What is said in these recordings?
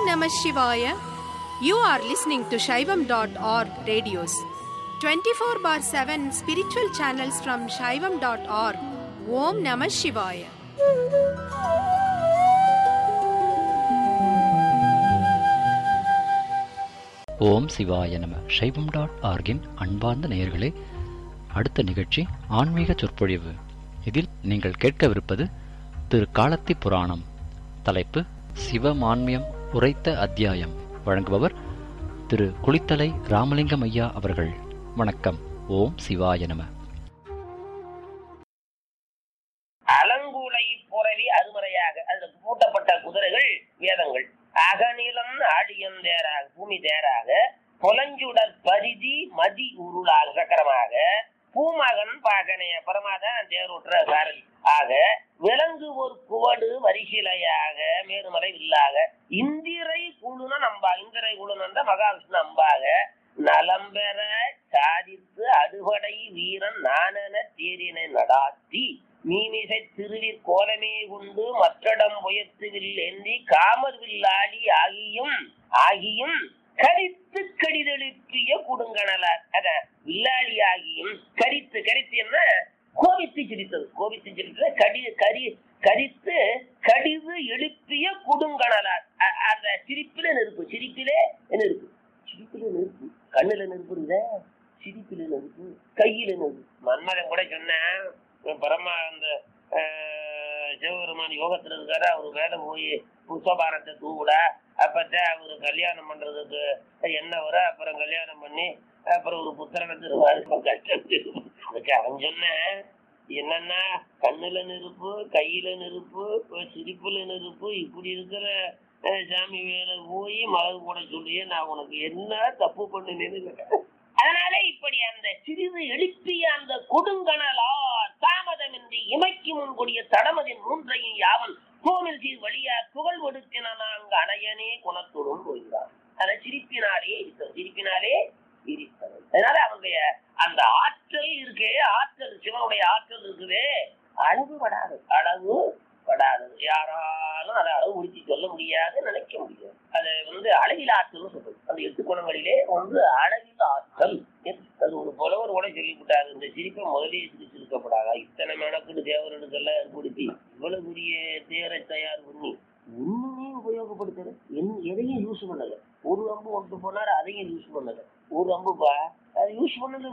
Namah Shivaya. You are listening to Shaivam.org radios. 24 bar 7 spiritual channels from Shaivam.org. Om Namah Shivaya. ஓம் சிவாய நம சைவம் dot ஆர்கின் அன்பார்ந்த நேயர்களே அடுத்த நிகழ்ச்சி ஆன்மீக சொற்பொழிவு இதில் நீங்கள் கேட்கவிருப்பது திரு காலத்தி புராணம் தலைப்பு சிவமான்மியம் உரைத்த அத்தியாயம் வழங்குபவர் திரு குளித்தலை ராமலிங்கம் ஐயா அவர்கள் வணக்கம் ஓம் சிவாய நம அலங்குலை புறவி அருமறையாக அதுல பூட்டப்பட்ட குதிரைகள் வேதங்கள் அகநிலம் ஆழியம் தேராக பூமி தேராக புலஞ்சுடர் பரிதி மதி உருளாக சக்கரமாக பூமகன் பாகனைய பரமாதான் தேரோட்டுற சாரதி ஆக விலங்கு ஒரு குவடு வரிசிலையாக மேருமலை வில்லாக இந்திரை குழுன நம்பா இந்திரை குழுனந்த மகாவிஷ்ணு அம்பாக நலம்பெற சாதித்து அடுபடை வீரன் நானென தேரினை நடாத்தி மீமிசை திருவிற் கோலமே கொண்டு மற்றடம் உயர்த்துவில் ஏந்தி காமர் வில்லாளி ஆகியும் ஆகியும் கரித்து கடிதெழுப்பிய குடுங்கணலார் அத வில்லாளி ஆகியும் கரித்து கரித்து என்ன கோபித்து சிரித்தது கோபித்து சிரித்தது கடி கரி கரித்து கடிது எழுப்பிய குடுங்கணலார் அ- அந்த சிரிப்பில நெருப்பு சிரிப்பிலே நெருப்பு சிரிப்பில நெருப்பு கண்ணுல நெருப்பு இருந்த சிரிப்பில நெருப்பு கையில நெருப்பு மன்மதன் கூட சொன்னேன் பரமா அந்த ஆஹ், சிவபெருமான் யோகத்துல இருக்காரு அவரு மேல போய் புஷ்பபாரத்தை தூவிட அப்பத்தான் அவரு கல்யாணம் பண்றதுக்கு என்ன வர அப்புறம் கல்யாணம் பண்ணி அப்புறம் ஒரு புத்திரனை தருவாரு இப்ப கஷ்டம் தீரும். அதுக்கு அவன் சொன்னேன் என்னன்னா கண்ணுல நெருப்பு கையில நெருப்பு சிரிப்புல நெருப்பு இப்படி இருக்கிற அஹ், சாமி வேலை போய் மலர் கூட சொல்லியே நான் உனக்கு என்ன தப்பு பண்ணினேன்னு கேட்டேன். அதனால இப்படி அந்த சிறிது எழுப்பிய அந்த கொடுங்கணலார் தாமதமின்றி இமைக்கு முன்கூடிய தடமதின் மூன்றையும் யாவன் கோவில் சீர் வழியா புகழ் ஒடுக்கின அங்கு அணையனே குணத்துடன் போகிறான் அந்த சிரிப்பினாலே இருக்கிறது சிரிப்பினாலே இருக்கிறது அதனால அவனுடைய அந்த ஆற்றல் இருக்கே ஆற்றல் சிவனுடைய ஆற்றல் இருக்குதே அளவு படாது அளவு படாதது யாராலும் அதை அளவு முடிச்சு சொல்ல முடியாது நினைக்க முடியாது அது வந்து அளவில் ஆற்றல் சொல்றது அந்த எட்டு குணங்களிலே ஒன்று அளவில் ஆற்றல் அது ஒரு புலவர் கூட சொல்லிவிட்டாரு இந்த சிரிப்பை முதலே இதுக்கு சிரிக்கப்படாதா இத்தனை மெனக்குடு தேவர்களுக்கெல்லாம் ஏற்படுத்தி இவ்வளவு பெரிய தேரை தயார் பண்ணி ஒண்ணுமே உபயோகப்படுத்தல என் எதையும் யூஸ் பண்ணல ஒரு அம்பு ஒன்று போனாரு அதையும் யூஸ் பண்ணல ஒரு அம்புப்பா அது யூஸ் பண்ணல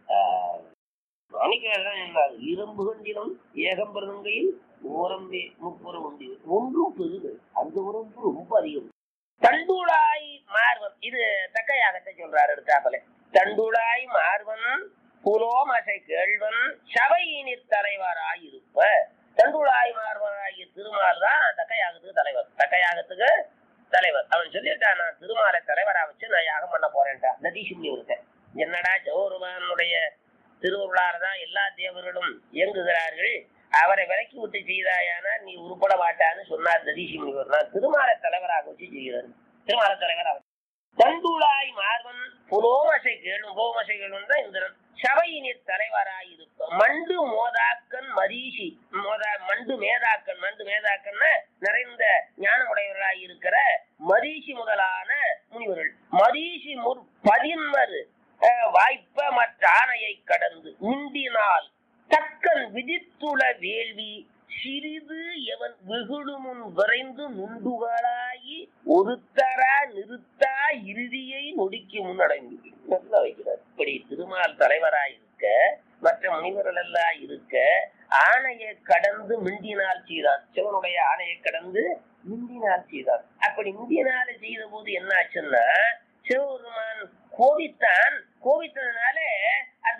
மாணிக்கலாம் என்றால் இரும்பு கண்டிலும் ஏகம்பரங்கையில் ஓரம்பே முப்புறம் உண்டு ஒன்றும் பெருது அந்த உறம்பு ரொம்ப அதிகம் தண்டுளாய் மார்வன் இது தக்கையாகத்தை சொல்றாரு எடுத்தாப்பல தண்டுளாய் மார்வன் புலோமசை கேள்வன் சபையினிற் தலைவராயிருப்ப தண்டுளாய் மார்வனாகிய திருமால் தான் தக்கையாகத்துக்கு தலைவர் தக்கையாகத்துக்கு தலைவர் அவன் சொல்லிட்டான் நான் திருமாலை தலைவரா வச்சு நான் யாகம் பண்ண போறேன்டா நதீசுமி இருக்கேன் என்னடா ஜோருமானுடைய திருவருளால தான் எல்லா தேவர்களும் இயங்குகிறார்கள் அவரை விலக்கி விட்டு செய்தாயானா நீ உருப்பட மாட்டான்னு சொன்னார் நதீசி முனிவர் நான் திருமால தலைவராக வச்சு செய்கிறார் திருமால தலைவராக தண்டுளாய் மார்வன் புலோமசை கேளும் புலோமசை கேளும் தான் இந்திரன் சபையினிற் தலைவராய் இருக்கும் மண்டு மோதாக்கன் மரீஷி மோதா மண்டு மேதாக்கன் மண்டு மேதாக்கன்னா நிறைந்த ஞானமுடையவர்களாய் இருக்கிற மரீஷி முதலான முனிவர்கள் மரீஷி முற் பதின்மர் அஹ், வாய்ப்ப மற்ற ஆணையை கடந்து மிண்டினால் தக்கன் விதித்துள வேள்வி சிறிது எவன் வெகுழுமுன் விரைந்து நுண்டுகளாகி ஒருத்தரா நிறுத்தா இறுதியை நொடிக்கு முன்னடைந்து நல்லா வைக்கிறார் இப்படி திருமால் தலைவராய் இருக்க மற்ற முனிவர்கள் எல்லாம் இருக்க ஆணையை கடந்து மிண்டினால் செய்தான் சிவனுடைய ஆணையை கடந்து மிண்டினால் செய்தான் அப்படி மிண்டினால செய்த போது என்ன ஆச்சுன்னா சிவபெருமான் கோபித்தான் கோபித்ததுனால அந்த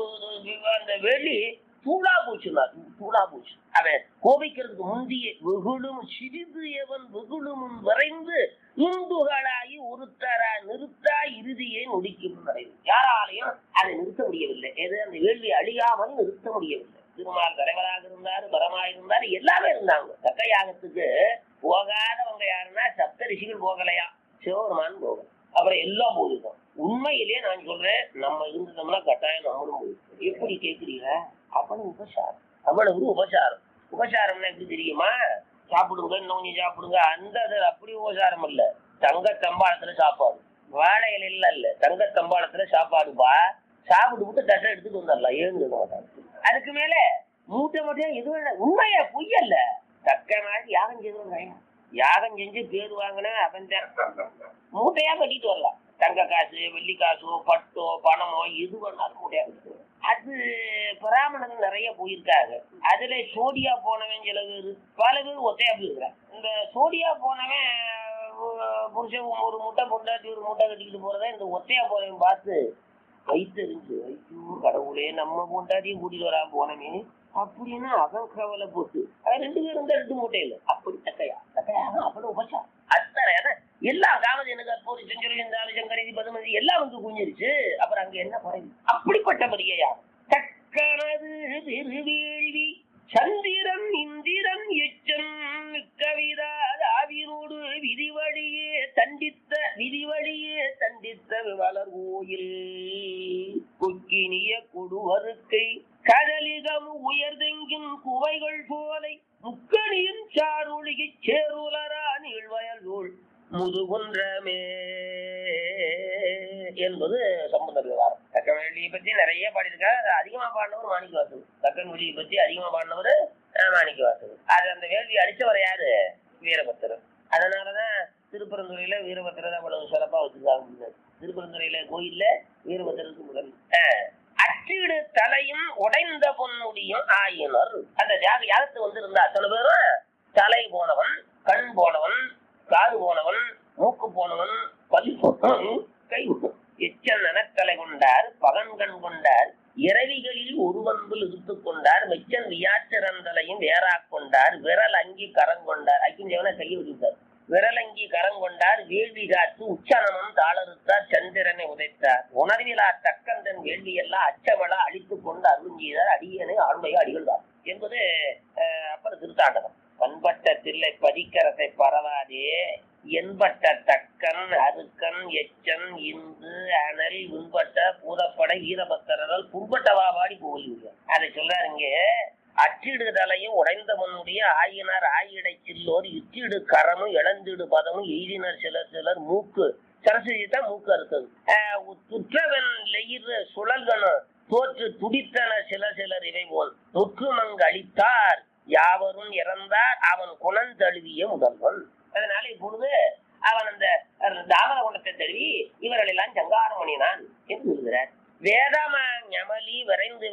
தூ- அந்த வெளி தூளா போச்சுனா தூளா போச்சு அவன் கோபிக்கிறதுக்கு முந்திய வெகுளும் சிறிது எவன் வெகுளும் விரைந்து இந்துகளாகி ஒருத்தரா நிறுத்தா இறுதியை நொடிக்கும் நடைவு யாராலையும் அதை நிறுத்த முடியவில்லை எது அந்த வேள்வி அழியாமல் நிறுத்த முடியவில்லை திருமால் தலைவராக இருந்தாரு பரமா இருந்தாரு எல்லாமே இருந்தாங்க தக்க யாகத்துக்கு போகாதவங்க யாருன்னா சப்த ரிஷிகள் போகலையா சிவபெருமான் போகல அப்புறம் எல்லாம் போயிருக்கோம் உண்மையிலேயே நான் சொல்றேன் நம்ம இருந்தோம்னா கட்டாயம் நம்மளும் போயிருக்கோம் எப்படி கேக்குறீங்க அவ்வளவு உபசாரம் அவ்வளவு உபசாரம் உபசாரம்னா எப்படி தெரியுமா சாப்பிடுங்க இன்னும் கொஞ்சம் சாப்பிடுங்க அந்த அது அப்படி உபசாரம் இல்ல தங்க தம்பாளத்துல சாப்பாடு வாழை இலையில இல்ல தங்க தம்பாளத்துல சாப்பாடுப்பா சாப்பிட்டு விட்டு தட்டை எடுத்துட்டு வந்துடலாம் எழுந்து மாட்டாங்க அதுக்கு மேல மூட்டை மூட்டையா இது வேணா உண்மையா பொய்யல்ல தக்க மாதிரி யாகம் செய்து யாகம் செஞ்சு பேர் வாங்கினா அவன் தான் மூட்டையா கட்டிட்டு வரலாம் தங்க காசு வெள்ளி காசோ பட்டோ பணமோ எது வேணாலும் மூட்டையா கட்டிட்டு வரலாம். அது பிராமணர்கள் நிறைய போயிருக்காங்க அதுல சோடியா போனவன் சில பேர் பல பேர் ஒத்தையா போயிருக்காங்க இந்த சோடியா போனவன் அஹ், புருஷன் ஒரு முட்டை பொண்டாட்டி ஒரு முட்டை கட்டிக்கிட்டு போறத இந்த ஒத்தையா போறவன் பார்த்து வைத்தறிஞ்சு ஐயோ கடவுளே நம்ம பொண்டாட்டியும் கூட்டிட்டு வரா போனமே அப்படின்னு அவன் கவலை போட்டு அவன் ரெண்டு பேரும் தான் ரெண்டு மூட்டையில அப்படி தக்கையா தக்கையா அப்படி உபச்சா அத்தனை அதான் எல்லா காமதேனுக்கு அப்போது செஞ்சரி செஞ்சாலும் சங்கரதி பதுமதி எல்லாம் வந்து குஞ்சிருச்சு அப்புறம் அங்க என்ன குறைவு அப்படிப்பட்ட மரியா தக்கனது திருவேள்வி சந்திரன் இந்திரன் எச்சன் கவிதா ஆவிரோடு விதிவழியே தண்டித்த விதிவழியே தண்டித்த வளர் கோயில் கொக்கினிய கொடுவருக்கை கடலிகம் உயர்தெங்கின் குவைகள் போலை முக்கணியின் சாருளிகைச் சேருலரா நீழ்வயல் நூல் முதுகுன்றமே என்பது சம்பந்தர் விவகாரம் தக்கன் வெளியை பத்தி நிறைய பாடியிருக்காரு அது அதிகமா பாடினவர் மாணிக்க வாசகர் தக்கன் வெளியை பத்தி அதிகமா பாடினவர் மாணிக்க வாசகர் அது அந்த வேள்வி அடிச்சவர் யாரு வீரபத்திரர் அதனாலதான் திருப்பரந்துறையில வீரபத்திரர் அவ்வளவு சிறப்பா வச்சிருக்காங்க திருப்பரந்துறையில கோயில்ல வீரபத்திரருக்கு முதல் ஆஹ், அச்சிடு தலையும் உடைந்த பொன்முடியும் ஆயினர் அந்த யாக யாகத்து வந்து இருந்த அத்தனை பேரும் தலை போனவன் கண் போனவன் காது போனவன் மூக்கு போனவன் பல் போனவன் கை எச்சன் நனத்தலை கொண்டார் பகன் கண் கொண்டார் இரவிகளில் ஒருவன்புல் இழுத்துக் கொண்டார் மெச்சன் வியாச்சரந்தலையும் வேறாக் கொண்டார் விரல் அங்கி கரங்கொண்டார் அக்கிஞ்சவனை கையை விட்டுட்டார் விரலங்கி கரங்கொண்டார் வேள்வி காத்து உச்சனமும் தாளறுத்தார் சந்திரனை உதைத்தார் உணர்விலா தக்கந்தன் வேள்வியெல்லாம் அச்சமள அழித்துக் கொண்டு அருஞ்செய்தார் அடியனை ஆண்மையை அடிகள்தான் என்பது அஹ், அப்பர் திருத்தாண்டகம் பண்பட்ட தில்லை பதிக்கரசை பரவாதே என்பட்ட தக்கன் அருக்கன் எச்சன் இந்து அனல் உண்பட்ட பூதப்பட ஈரபத்தரல் புண்பட்டவா பாடி கோயில் அதை சொல்றாருங்க அச்சிடுதலையும் உடைந்தவனுடைய ஆயினார் ஆயிடை சில்லோர் இச்சிடு கரமும் இழந்திடு பதமும் எய்தினர் சிலர் சிலர் மூக்கு சரஸ்வதி தான் மூக்கு அறுத்தது ஆஹ் துற்றவன் லெயிர் சுழல்கணும் தோற்று துடித்தன சில சிலர் இவை போல் தொற்றுமங்கு அளித்தார் யாவரும் இறந்தார் அவன் குணந்தழுவிய முதல்வன் அதனால இப்பொழுது அவன் அந்த தாமர குணத்தை தழுவி இவர்கள் எல்லாம் சங்காரம் பண்ணினான் என்று சொல்கிறார் வேதம ஞமலி விரைந்து